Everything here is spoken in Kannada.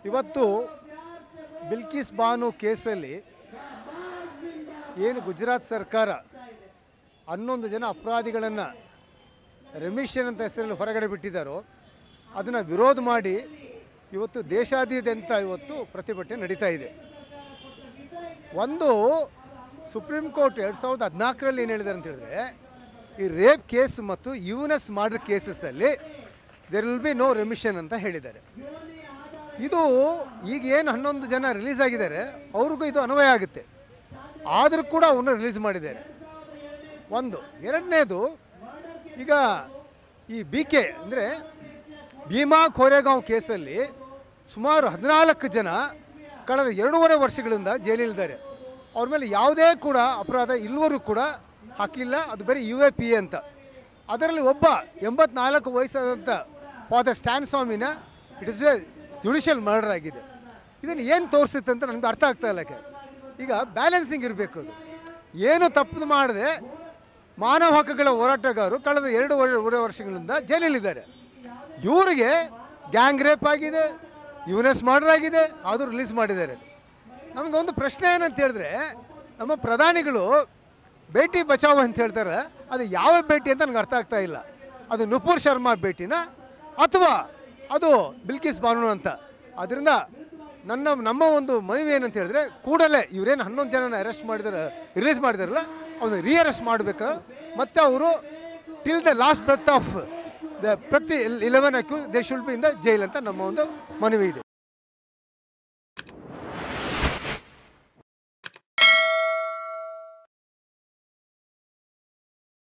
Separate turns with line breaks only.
ಇವತ್ತು ಬಿಲ್ಕಿಸ್ ಬಾನು ಕೇಸಲ್ಲಿ ಏನು ಗುಜರಾತ್ ಸರ್ಕಾರ ಹನ್ನೊಂದು ಜನ ಅಪರಾಧಿಗಳನ್ನು ರೆಮಿಷನ್ ಅಂತ ಹೆಸರಲ್ಲಿ ಹೊರಗಡೆ ಬಿಟ್ಟಿದ್ದಾರೋ ಅದನ್ನು ವಿರೋಧ ಮಾಡಿ ಇವತ್ತು ದೇಶಾದ್ಯಂತ ಇವತ್ತು ಪ್ರತಿಭಟನೆ ನಡೀತಾ ಇದೆ ಒಂದು ಸುಪ್ರೀಂ ಕೋರ್ಟ್ ಎರಡು ಸಾವಿರದ ಹದಿನಾಲ್ಕರಲ್ಲಿ ಏನು ಹೇಳಿದ್ದಾರೆ ಅಂತ ಹೇಳಿದ್ರೆ ಈ ರೇಪ್ ಕೇಸ್ ಮತ್ತು ಯುನೆಸ್ ಮರ್ಡರ್ ಕೇಸಸ್ಸಲ್ಲಿ there will be no remission ಅಂತ ಹೇಳಿದ್ದಾರೆ ಇದು ಈಗ ಏನು ಹನ್ನೊಂದು ಜನ ರಿಲೀಸ್ ಆಗಿದ್ದಾರೆ ಅವ್ರಿಗೂ ಇದು ಅನ್ವಯ ಆಗುತ್ತೆ ಆದರೂ ಕೂಡ ಅವನ್ನ ರಿಲೀಸ್ ಮಾಡಿದ್ದಾರೆ ಒಂದು ಎರಡನೇದು ಈಗ ಈ ಬಿ ಕೆ ಅಂದರೆ ಭೀಮಾ ಕೋರೆಗಾಂವ್ ಕೇಸಲ್ಲಿ ಸುಮಾರು ಹದಿನಾಲ್ಕು ಜನ ಕಳೆದ ಎರಡೂವರೆ ವರ್ಷಗಳಿಂದ ಜೈಲಿದ್ದಾರೆ ಅವ್ರ ಮೇಲೆ ಯಾವುದೇ ಕೂಡ ಅಪರಾಧ ಇಲ್ಲಿವರೆಗೂ ಕೂಡ ಹಾಕಲಿಲ್ಲ ಅದು ಬರೀ ಯು ಎ ಪಿ ಎ ಅಂತ ಅದರಲ್ಲಿ ಒಬ್ಬ ಎಂಬತ್ನಾಲ್ಕು ವಯಸ್ಸಾದಂಥ ಫಾದರ್ ಸ್ಟ್ಯಾನ್ ಸ್ವಾಮಿನ it is a judicial murder ಆಗಿದೆ ಇದನ್ನು ಏನು ತೋರಿಸುತ್ತೆ ಅಂತ ನನಗೆ ಅರ್ಥ ಆಗ್ತಾ ಇಲ್ಲ ಯಾಕೆ ಈಗ ಬ್ಯಾಲೆನ್ಸಿಂಗ್ ಇರಬೇಕು ಅದು ಏನು ತಪ್ಪು ಮಾಡದೆ ಮಾನವ ಹಕ್ಕುಗಳ ಹೋರಾಟಗಾರರು ಕಳೆದ ಎರಡು ಎರಡೂವರೆ ವರ್ಷಗಳಿಂದ ಜೈಲಲ್ಲಿದ್ದಾರೆ ಇವರಿಗೆ ಗ್ಯಾಂಗ್ ರೇಪ್ ಆಗಿದೆ ಯುನೆಸ್ ಮರ್ಡರ್ ಆಗಿದೆ ಆದರೂ ರಿಲೀಸ್ ಮಾಡಿದ್ದಾರೆ ನಮಗೆ ಒಂದು ಪ್ರಶ್ನೆ ಏನಂತ ಹೇಳಿದ್ರೆ ನಮ್ಮ ಪ್ರಧಾನಿಗಳು ಭೇಟಿ ಬಚಾವ್ ಅಂತ ಹೇಳ್ತಾರೆ ಅದು ಯಾವ ಭೇಟಿ ಅಂತ ನನಗೆ ಅರ್ಥ ಆಗ್ತಾ ಇಲ್ಲ ಅದು ನುಪುರ್ ಶರ್ಮಾ ಭೇಟಿನ ಅಥವಾ ಅದು ಬಿಲ್ಕಿಸ್ ಬಾನು ಅಂತ ಅದರಿಂದ ನನ್ನ ನಮ್ಮ ಒಂದು ಮನವಿ ಏನಂತ ಹೇಳಿದ್ರೆ ಕೂಡಲೇ ಇವರೇನು ಹನ್ನೊಂದು ಜನನ ಅರೆಸ್ಟ್ ಮಾಡಿದಾರೆ ರಿಲೀಸ್ ಮಾಡಿದಾರಲ್ಲ ಅವನ್ನ ರೀ ಅರೆಸ್ಟ್ ಮಾಡಬೇಕು ಮತ್ತು ಅವರು till the last breath of the ಪ್ರತಿ ಇಲೆವೆನ್ ಅಕ್ಯೂ they should be in the jail ಅಂತ ನಮ್ಮ ಒಂದು ಮನವಿ ಇದೆ